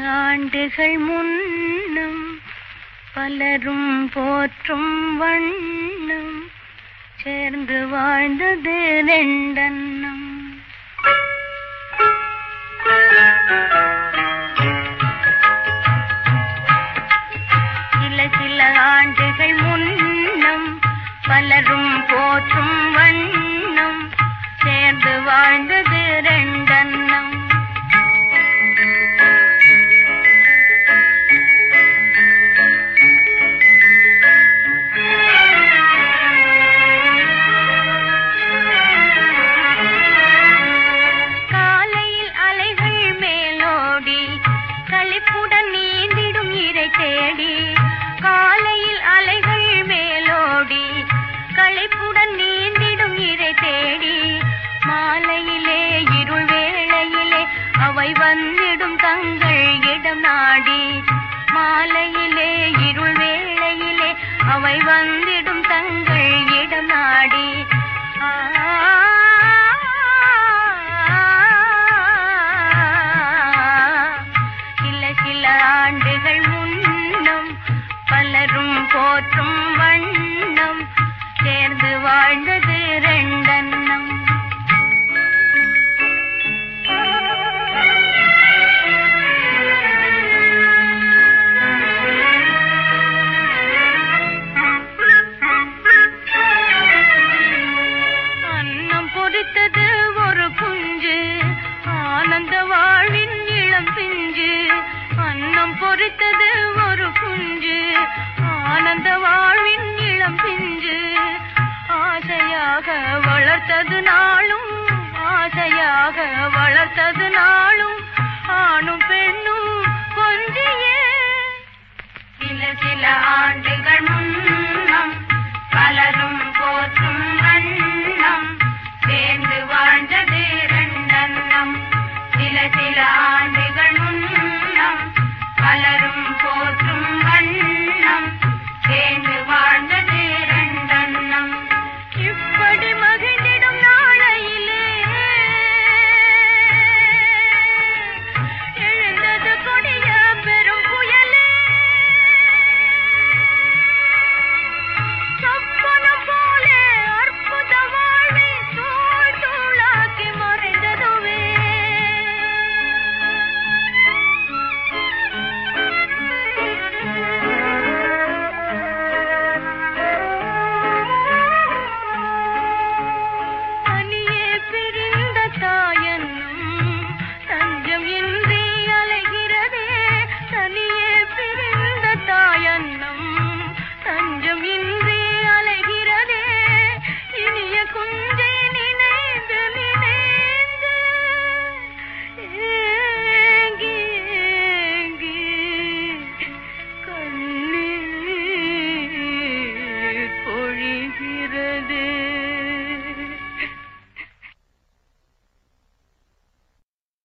ஆண்டுகள் முன்னம் பலரும் போற்றும் வண்ணம் சேர்ந்து வாழ்ந்தது ரெண்டன்னம் சில சில ஆண்டுகள் முன்னம் பலரும் போற்றும் வண்ணம் சேர்ந்து வாழ்ந்தது ரெண்டன்னம் காலையில் அலைகள் மேலோடி களிப்புடன் நீந்திடும் இறை தேடி காலையில் அலைகள் மேலோடி களிப்புடன் நீந்திடும் இறை தேடி மாலையிலே இருள் வேளையிலே அவை வந்திடும் தங்கள் இடம் நாடி மாலையிலே இருள் வேளையிலே அவை வந்திடும் தங்கள் இடம் நாடி சில சில ஆண்டுகள் முன்னம் பலரும் போற்றும் வண்ணம் சேர்ந்து வாழ்ந்தது ரெண்டன்னம் அன்னம் பொறித்தது ஒரு குஞ்சு ஆனந்த வாழ்வின் இளம் பிஞ்சு அன்னம் பொறித்தது ஒரு குஞ்சு ஆனந்த வாழ்வின் இளம் பிஞ்சு ஆசையாக வளர்த்தது நாளும் ஆசையாக வளர்த்தது நாளும் ஆணும் பெண்ணும்